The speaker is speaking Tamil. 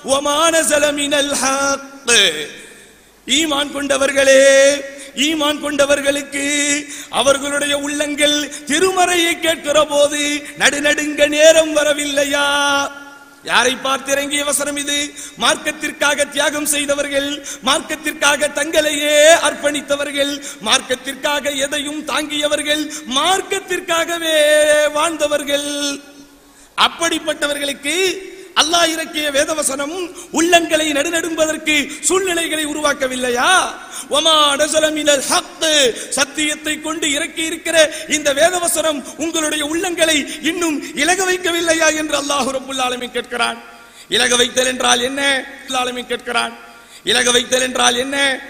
وَمَا نَزَلَ مِنَ الْحَقِّ ஈமான் கொண்டவர்களே ஈமான் கொண்டவர்களுக்கு அவர்களுடைய உள்ளங்கள் திருமறையை கேட்கிற போது நடுநடுங்க நேரம் வரவில்லையா யாரை பார்த்து இறங்கிய வசனம் இது மார்க்கத்திற்காக தியாகம் செய்தவர்கள் மார்க்கத்திற்காக தங்களையே அர்ப்பணித்தவர்கள் மார்க்கத்திற்காக எதையும் தாங்கியவர்கள் மார்க்கத்திற்காகவே வாழ்ந்தவர்கள் அப்படிப்பட்டவர்களுக்கு அல்லாஹ் இறக்கிய வேதவசனம் உள்ளங்களை நடுநடும்பதற்கு சூழ்நிலைகளை உருவாக்கவில்லையா ஒமா நஸலமினல் ஹக் சத்தியத்தை கொண்டு இறக்கி இருக்கிற இந்த வேதவசனம் உங்களுடைய உள்ளங்களை இன்னும் இலக வைக்கவில்லையா என்று அல்லாஹ் ரப்புல் ஆலமீன் கேட்கிறான் இலக வைத்தல் என்றால் என்ன ஆலமீன் கேட்கிறான் இலக வைத்தல் என்றால் என்ன